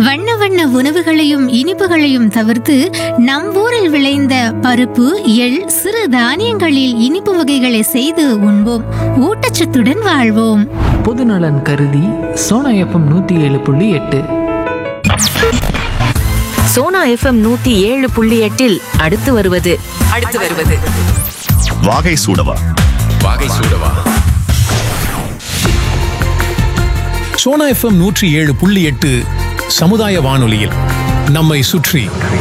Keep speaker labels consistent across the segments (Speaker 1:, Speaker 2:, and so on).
Speaker 1: வண்ண வண்ண உணவுகளையும் இனிப்புகளையும் தவிர்த்து நம் ஊரில் விளைந்த பருப்பு எள் சிறு தானியங்களில் இனிப்பு வகைகளை செய்து உண்போம் ஊட்டச்சத்துடன் வாழ்வோம்
Speaker 2: பொதுநலன் கருதி சோனா எஃப்எம் நூற்றி ஏழு புள்ளி எட்டு
Speaker 3: சோனா எஃப்எம் நூத்தி ஏழு புள்ளி எட்டில் அடுத்து வருவது அடுத்து வருவது
Speaker 4: வாகை சூடவா
Speaker 5: வாகை சூடவா
Speaker 6: சோனா எஃப்எம் நூற்றி ஏழு புள்ளி எட்டு சமுதாய வானொலியில் நம்மை சுற்றி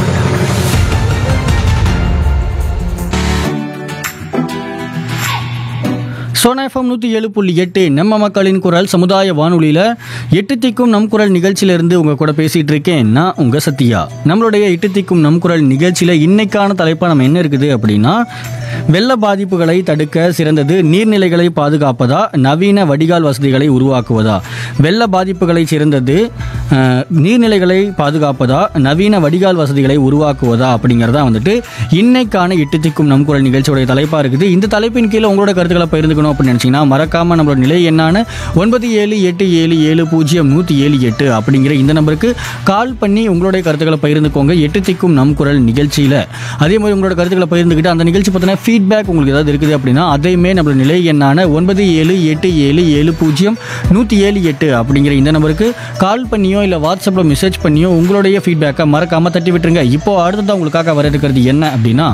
Speaker 7: சோனா எஃப்எம் நூற்றி ஏழு புள்ளி எட்டு நம்ம மக்களின் குரல் சமுதாய வானொலியில் எட்டு திக்கும் நம் குரல் நிகழ்ச்சியிலிருந்து உங்கள் கூட பேசிகிட்டு இருக்கேன் நான் உங்கள் சத்யா நம்மளுடைய எட்டு திக்கும் நம் குரல் நிகழ்ச்சியில் இன்னைக்கான தலைப்பாக நம்ம என்ன இருக்குது அப்படின்னா வெள்ள பாதிப்புகளை தடுக்க சிறந்தது நீர்நிலைகளை பாதுகாப்பதா நவீன வடிகால் வசதிகளை உருவாக்குவதா வெள்ள பாதிப்புகளை சிறந்தது அஹ், நீர்நிலைகளை பாதுகாப்பதா நவீன வடிகால் வசதிகளை உருவாக்குவதா அப்படிங்கிறதா வந்துட்டு இன்னைக்கான எட்டு திக்கும் நம் குரல் நிகழ்ச்சியோடைய தலைப்பாக இருக்குது இந்த தலைப்பின் கீழே உங்களோட கருத்துக்களை பகிர்ந்துக்கணும் அப்படின்னு நினச்சிங்கன்னா மறக்காம நம்மளோட நிலை என்னான ஒன்பது ஏழு எட்டு ஏழு ஏழு பூஜ்ஜியம் நூற்றி ஏழு எட்டு அப்படிங்கிற இந்த நம்பருக்கு கால் பண்ணி உங்களுடைய கருத்துக்களை பகிர்ந்துக்கோங்க எட்டு திக்கும் நம் குரல் நிகழ்ச்சியில் அதே மாதிரி உங்களோட கருத்துக்களை பகிர்ந்துக்கிட்டு அந்த நிகழ்ச்சி பற்றின ஃபீட்பேக் உங்களுக்கு ஏதாவது இருக்குது அப்படின்னா அதையுமே நம்மளோட நிலை என்னான ஒன்பது ஏழு எட்டு ஏழு ஏழு பூஜ்ஜியம் நூற்றி ஏழு எட்டு அப்படிங்கிற இந்த நம்பருக்கு கால் பண்ணியோ இல்லை வாட்ஸ்அப்பில் மெசேஜ் பண்ணியோ உங்களுடைய ஃபீட்பேக்கை மறக்காமல் தட்டி விட்டுருங்க இப்போ அடுத்ததான் உங்களுக்காக வர இருக்கிறது என்ன அப்படின்னா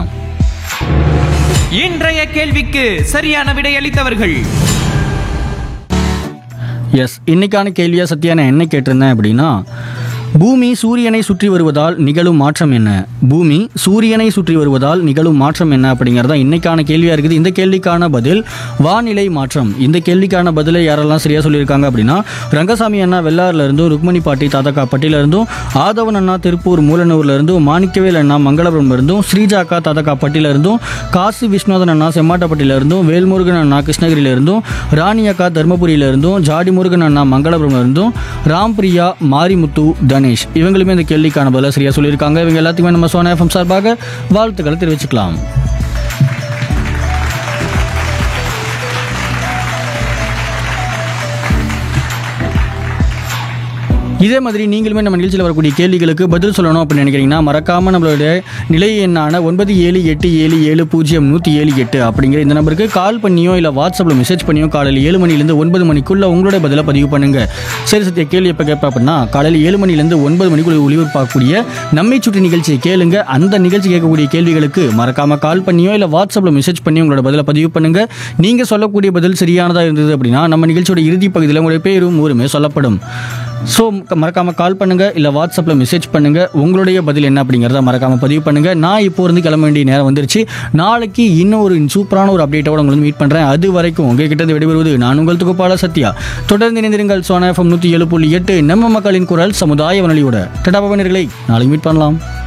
Speaker 8: இன்றைய கேள்விக்கு சரியான விடையளித்தவர்கள்
Speaker 7: எஸ் இன்னைக்கான கேள்வியா சத்யா நான் என்ன கேட்டிருந்தேன் அப்படின்னா பூமி சூரியனை சுற்றி வருவதால் நிகழும் மாற்றம் என்ன பூமி சூரியனை சுற்றி வருவதால் நிகழும் மாற்றம் என்ன அப்படிங்கிறது தான் இன்னைக்கான கேள்வியாக இருக்குது இந்த கேள்விக்கான பதில் வானிலை மாற்றம் இந்த கேள்விக்கான பதிலை யாரெல்லாம் சரியாக சொல்லியிருக்காங்க அப்படின்னா ரங்கசாமி அண்ணா வெள்ளாறுல இருந்தும் ருக்மணி பாட்டி தாத்தக்காப்பட்டியில இருந்தும் ஆதவன் அண்ணா திருப்பூர் மூலனூர்ல இருந்தும் மாணிக்கவேல் அண்ணா மங்களபுரம் இருந்தும் ஸ்ரீஜா அக்கா தாத்தக்காப்பட்டியில இருந்தும் காசி விஸ்வநாதன் அண்ணா செம்மாட்டப்பட்டியில இருந்தும் வேல்முருகன் அண்ணா கிருஷ்ணகிரியில இருந்தும் ராணி அக்கா தர்மபுரியில இருந்தும் ஜாடி முருகன் அண்ணா மங்களபுரம்ல இருந்தும் ராம்பிரியா மாரிமுத்து தனேஷ் இவங்களுமே இந்த கேள்விக்கான பதில சரியா சொல்லியிருக்காங்க இவங்க எல்லாத்துக்குமே நம்ம சோனா எஃப்எம் சார்பாக வாழ்த்துக்களை தெரிவிச்சுக்கலாம் இதே மாதிரி நீங்களுமே நம்ம நிகழ்ச்சியில் வரக்கூடிய கேள்விகளுக்கு பதில் சொல்லணும் அப்படின்னு நினைக்கிறீங்கன்னா மறக்காம நம்மளுடைய நிலை எண்ணான ஒன்பது ஏழு எட்டு ஏழு ஏழு பூஜ்ஜியம் நூற்றி ஏழு எட்டு அப்படிங்கிற இந்த நம்பருக்கு கால் பண்ணியோ இல்லை வாட்ஸ்அப்பில் மெசேஜ் பண்ணியோ காலையில் ஏழு மணிலேருந்து ஒன்பது மணிக்குள்ள உங்களுடைய பதிலை பதிவு பண்ணுங்க சரி சத்திய கேள்வி எப்போ கேட்பேன் அப்படின்னா காலையில் ஏழு மணிலேருந்து ஒன்பது மணிக்குள்ள ஒளிபரப்பாகக்கூடிய நம்மை சுற்றி நிகழ்ச்சியை கேளுங்க அந்த நிகழ்ச்சி கேட்கக்கூடிய கேள்விகளுக்கு மறக்காம கால் பண்ணியோ இல்லை வாட்ஸ்அப்பில் மெசேஜ் பண்ணி உங்களோட பதிலை பதிவு பண்ணுங்க நீங்க சொல்லக்கூடிய பதில் சரியானதா இருந்தது அப்படின்னா நம்ம நிகழ்ச்சியோட இறுதி பகுதியில் உங்களுடைய பேரும் ஊருமே சொல்லப்படும் ஸோ மறக்காம கால் பண்ணுங்க இல்லை வாட்ஸ்அப்பில் மெசேஜ் பண்ணுங்க உங்களுடைய பதில் என்ன அப்படிங்கிறத மறக்காம பதிவு பண்ணுங்க நான் இப்போ இருந்து கிளம்ப வேண்டிய நேரம் வந்துருச்சு நாளைக்கு இன்னும் ஒரு சூப்பரான ஒரு அப்டேட்டோட உங்களுக்கு மீட் பண்றேன் அது வரைக்கும் உங்ககிட்ட இருந்து விடைபெறுவது நான் உங்கள் துகுப்பாள சத்யா தொடர்ந்து இணைந்திருங்கள் சோனா எஃப்எம் நூற்றி ஏழு புள்ளி எட்டு நம்ம மக்களின் குரல் சமுதாய வனொலியோட டடா பவனர்களை நாளைக்கு மீட் பண்ணலாம்